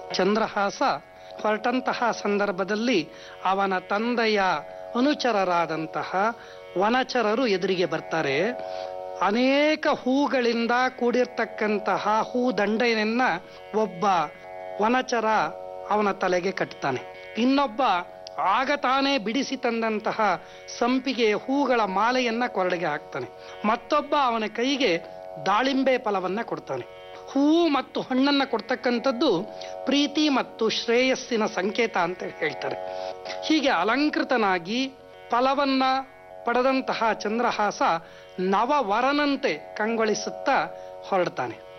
ಚಂದ್ರಹಾಸ ಹೊರಟಂತಹ ಸಂದರ್ಭದಲ್ಲಿ ಅವನ ತಂದೆಯ ಅನುಚರರಾದಂತಹ ವನಚರರು ಎದುರಿಗೆ ಬರ್ತಾರೆ ಅನೇಕ ಹೂಗಳಿಂದ ಕೂಡಿರ್ತಕ್ಕಂತಹ ಹೂ ದಂಡೆಯನ್ನ ಒಬ್ಬ ವನಚರ ಅವನ ತಲೆಗೆ ಕಟ್ತಾನೆ ಇನ್ನೊಬ್ಬ ಆಗ ತಾನೇ ಬಿಡಿಸಿ ತಂದಂತಹ ಸಂಪಿಗೆ ಹೂಗಳ ಮಾಲೆಯನ್ನ ಕೊರಡೆಗೆ ಹಾಕ್ತಾನೆ ಮತ್ತೊಬ್ಬ ಅವನ ಕೈಗೆ ದಾಳಿಂಬೆ ಫಲವನ್ನ ಕೊಡ್ತಾನೆ ಹೂವು ಮತ್ತು ಹಣ್ಣನ್ನ ಕೊಡ್ತಕ್ಕಂಥದ್ದು ಪ್ರೀತಿ ಮತ್ತು ಶ್ರೇಯಸ್ಸಿನ ಸಂಕೇತ ಅಂತ ಹೇಳ್ತಾರೆ ಹೀಗೆ ಅಲಂಕೃತನಾಗಿ ಫಲವನ್ನ ಪಡೆದಂತಹ ಚಂದ್ರಹಾಸ ನವವರನಂತೆ ಕಂಗೊಳಿಸುತ್ತಾ ಹೊರಡ್ತಾನೆ